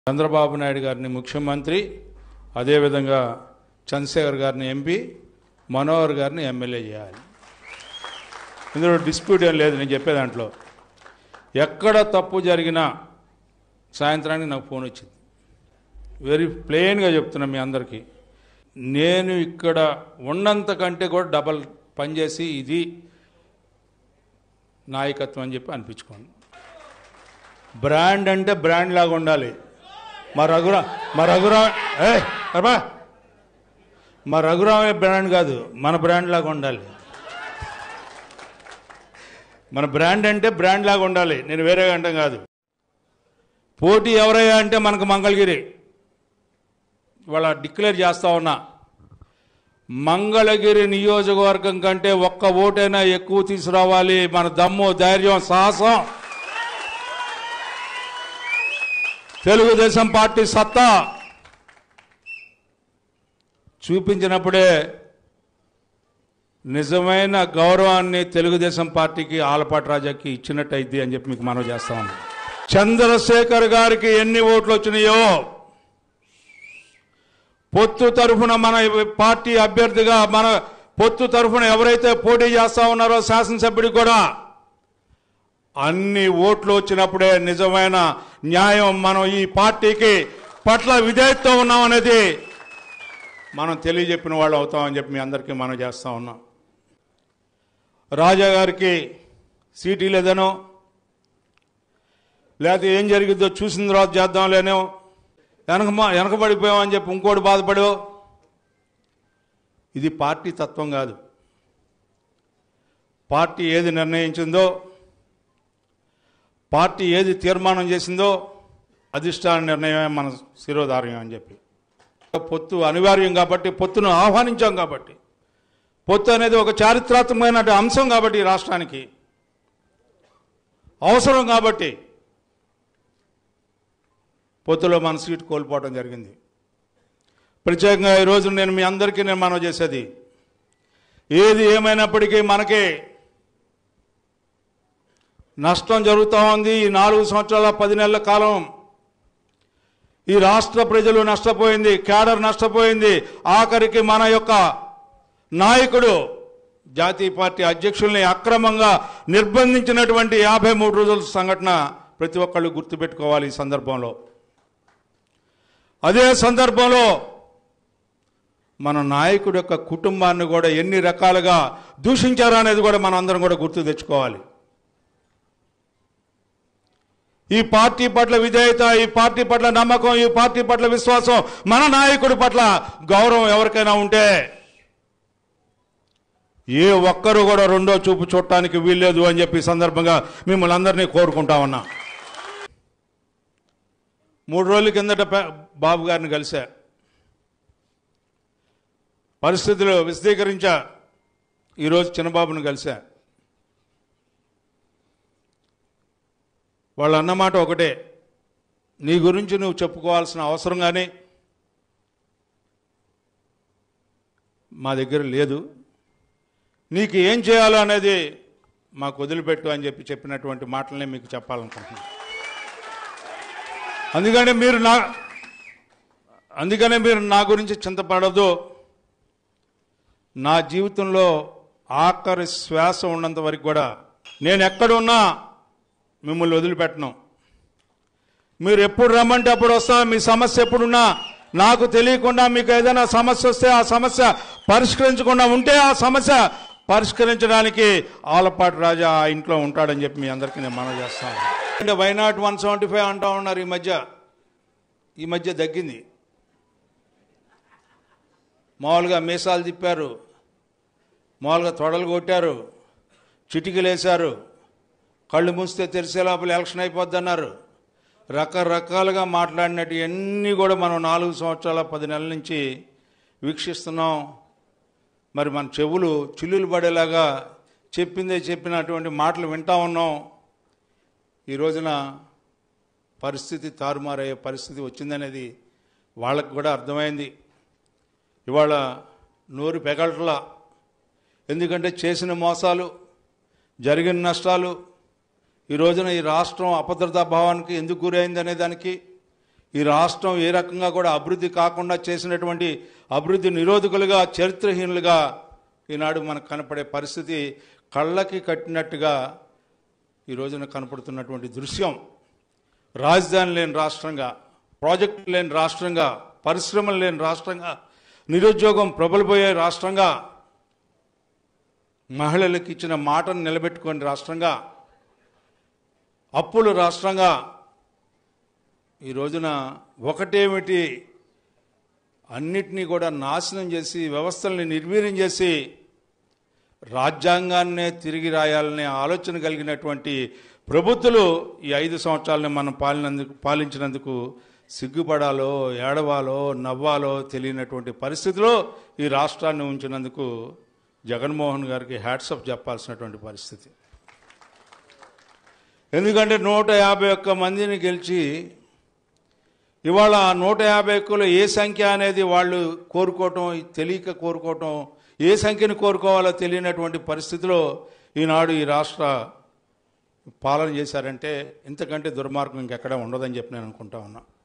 చంద్రబాబు నాయుడు గారిని ముఖ్యమంత్రి అదేవిధంగా చంద్రశేఖర్ గారిని ఎంపీ మనోహర్ గారిని ఎమ్మెల్యే చేయాలి ఇందులో డిస్ప్యూట్ ఏం లేదు నేను చెప్పే దాంట్లో ఎక్కడ తప్పు జరిగినా సాయంత్రానికి నాకు ఫోన్ వచ్చింది వెరీ ప్లెయిన్గా చెప్తున్నా మీ అందరికీ నేను ఇక్కడ ఉన్నంత కంటే కూడా డబల్ పనిచేసి ఇది నాయకత్వం అని చెప్పి అనిపించుకోండి బ్రాండ్ అంటే బ్రాండ్ లాగా ఉండాలి మా రఘురా మా రఘురామ ఏ అబ్బా మా రఘురామే బ్రాండ్ కాదు మన బ్రాండ్ లాగా ఉండాలి మన బ్రాండ్ అంటే బ్రాండ్ లాగా ఉండాలి నేను వేరే అంటాం కాదు పోటీ ఎవరయ్యా అంటే మనకు మంగళగిరి ఇవాళ డిక్లేర్ చేస్తా ఉన్నా మంగళగిరి నియోజకవర్గం కంటే ఒక్క ఓటైనా ఎక్కువ తీసుకురావాలి మన దమ్ము ధైర్యం సాహసం తెలుగుదేశం పార్టీ సత్తా చూపించినప్పుడే నిజమైన గౌరవాన్ని తెలుగుదేశం పార్టీకి ఆలపాటి రాజాకి ఇచ్చినట్టయిద్ది అని చెప్పి మీకు మనవి చేస్తా ఉన్నాం చంద్రశేఖర్ గారికి ఎన్ని ఓట్లు వచ్చినాయో పొత్తు తరఫున మన పార్టీ అభ్యర్థిగా మన పొత్తు తరఫున ఎవరైతే పోటీ చేస్తా ఉన్నారో శాసనసభ్యుడికి కూడా అన్ని ఓట్లు వచ్చినప్పుడే నిజమైన న్యాయం మనం ఈ పార్టీకి పట్ల విధేయతతో ఉన్నాం అనేది మనం తెలియజెప్పిన వాళ్ళు అవుతామని చెప్పి మీ అందరికీ మనం చేస్తా ఉన్నాం రాజా గారికి సీటీ లేదనో లేకపోతే ఏం జరిగిద్దో చూసిన తర్వాత చేద్దాం లేనో వెనక వెనకబడిపోయామని చెప్పి ఇంకోటి బాధపడో ఇది పార్టీ తత్వం కాదు పార్టీ ఏది నిర్ణయించిందో పార్టీ ఏది తీర్మానం చేసిందో అధిష్టాన నిర్ణయమే మన శిరోధార్యం అని చెప్పి పొత్తు అనివార్యం కాబట్టి పొత్తును ఆహ్వానించాం కాబట్టి పొత్తు అనేది ఒక చారిత్రాత్మకమైన అంశం కాబట్టి ఈ రాష్ట్రానికి అవసరం కాబట్టి పొత్తులో మన సీటు కోల్పోవడం జరిగింది ప్రత్యేకంగా ఈరోజు నేను మీ అందరికీ నేను మనవి చేసేది ఏది ఏమైనప్పటికీ మనకి నష్టం జరుగుతూ ఉంది ఈ నాలుగు సంవత్సరాల పది నెలల కాలం ఈ రాష్ట్ర ప్రజలు నష్టపోయింది క్యాడర్ నష్టపోయింది ఆఖరికి మన యొక్క నాయకుడు జాతీయ పార్టీ అధ్యక్షుల్ని అక్రమంగా నిర్బంధించినటువంటి యాభై మూడు రోజుల సంఘటన ప్రతి ఒక్కళ్ళు గుర్తుపెట్టుకోవాలి ఈ సందర్భంలో అదే సందర్భంలో మన నాయకుడి యొక్క కుటుంబాన్ని కూడా ఎన్ని రకాలుగా దూషించారు అనేది కూడా మనం అందరం కూడా గుర్తు తెచ్చుకోవాలి ఈ పార్టీ పట్ల విధేయత ఈ పార్టీ పట్ల నమ్మకం ఈ పార్టీ పట్ల విశ్వాసం మన నాయకుడి పట్ల గౌరవం ఎవరికైనా ఉంటే ఏ ఒక్కరు కూడా రెండో చూపు చూడటానికి వీల్లేదు అని చెప్పి ఈ సందర్భంగా మిమ్మల్ని అందరినీ కోరుకుంటా ఉన్నా మూడు రోజుల కిందట పే- బాబు గారిని కలిశా పరిస్థితులు విశదీకరించా ఈరోజు చిన్నబాబుని కలిశా వాళ్ళు అన్నమాట ఒకటే నీ గురించి నువ్వు చెప్పుకోవాల్సిన అవసరం కానీ మా దగ్గర లేదు నీకు ఏం చేయాలో అనేది మాకు వదిలిపెట్టు అని చెప్పి చెప్పినటువంటి మాటలనే మీకు చెప్పాలనుకుంటున్నాను అందుకని మీరు నా అందుకనే మీరు నా గురించి చింతపడదు నా జీవితంలో ఆఖరి శ్వాస ఉన్నంత వరకు కూడా నేను ఎక్కడున్నా మిమ్మల్ని వదిలిపెట్టను మీరు ఎప్పుడు రమ్మంటే అప్పుడు వస్తా మీ సమస్య ఎప్పుడున్నా నాకు తెలియకుండా మీకు ఏదైనా సమస్య వస్తే ఆ సమస్య పరిష్కరించకుండా ఉంటే ఆ సమస్య పరిష్కరించడానికి ఆలపాటి రాజా ఆ ఇంట్లో ఉంటాడని చెప్పి మీ అందరికీ నేను మనవి చేస్తాను అంటే why not one seventy five అంటా ఉన్నారు ఈ మధ్య ఈ మధ్య తగ్గింది మామూలుగా మీసాలు తిప్పారు మామూలుగా తొడలు కొట్టారు చిటికలు వేశారు కళ్ళు మూస్తే తెరిసే లోపల ఎలక్షన్ అయిపోద్ది అన్నారు రకరకాలుగా మాట్లాడినట్టు అన్నీ కూడా మనం నాలుగు సంవత్సరాల పది నెలల నుంచి వీక్షిస్తున్నాం మరి మన చెవులు చిల్లులు పడేలాగా చెప్పిందే చెప్పినటువంటి మాటలు వింటా ఉన్నాం ఈ రోజున పరిస్థితి తారుమారయ్యే పరిస్థితి వచ్చిందనేది వాళ్ళకు కూడా అర్థమైంది ఇవాళ నోరు పెగలట్లా ఎందుకంటే చేసిన మోసాలు జరిగిన నష్టాలు ఈ రోజున ఈ రాష్ట్రం అభద్రతా భావానికి ఎందుకు గురైంది అనే దానికి ఈ రాష్ట్రం ఏ రకంగా కూడా అభివృద్ధి కాకుండా చేసినటువంటి అభివృద్ధి నిరోధకులుగా చరిత్రహీనులుగా ఈనాడు మనకు కనపడే పరిస్థితి కళ్ళకి కట్టినట్టుగా ఈ రోజున కనపడుతున్నటువంటి దృశ్యం రాజధాని లేని రాష్ట్రంగా ప్రాజెక్టు లేని రాష్ట్రంగా పరిశ్రమలు లేని రాష్ట్రంగా నిరుద్యోగం ప్రబలిపోయే రాష్ట్రంగా మహిళలకు ఇచ్చిన మాటను నిలబెట్టుకుని రాష్ట్రంగా అప్పులు రాష్ట్రంగా ఈ రోజున ఒకటేమిటి అన్నిటినీ కూడా నాశనం చేసి వ్యవస్థల్ని నిర్వీర్యం చేసి రాజ్యాంగాన్నే తిరిగి రాయాలనే ఆలోచన కలిగినటువంటి ప్రభుత్వాలు ఈ ఐదు సంవత్సరాలని మనం పాలినందుకు పాలించినందుకు సిగ్గుపడాలో ఏడవాలో నవ్వాలో తెలియనటువంటి పరిస్థితిలో ఈ రాష్ట్రాన్ని ఉంచినందుకు జగన్మోహన్ గారికి హ్యాట్సప్ చెప్పాల్సినటువంటి పరిస్థితి ఎందుకంటే నూట యాభై ఒక్క మందిని గెలిచి ఇవాళ ఆ నూట యాభై ఒక్కలో ఏ సంఖ్య అనేది వాళ్ళు కోరుకోవటం తెలియక కోరుకోవటం ఏ సంఖ్యను కోరుకోవాలో తెలియనటువంటి పరిస్థితిలో ఈనాడు ఈ రాష్ట్ర పాలన చేశారంటే ఇంతకంటే దుర్మార్గం ఇంకెక్కడ ఉండదని చెప్పి నేను అనుకుంటా ఉన్నా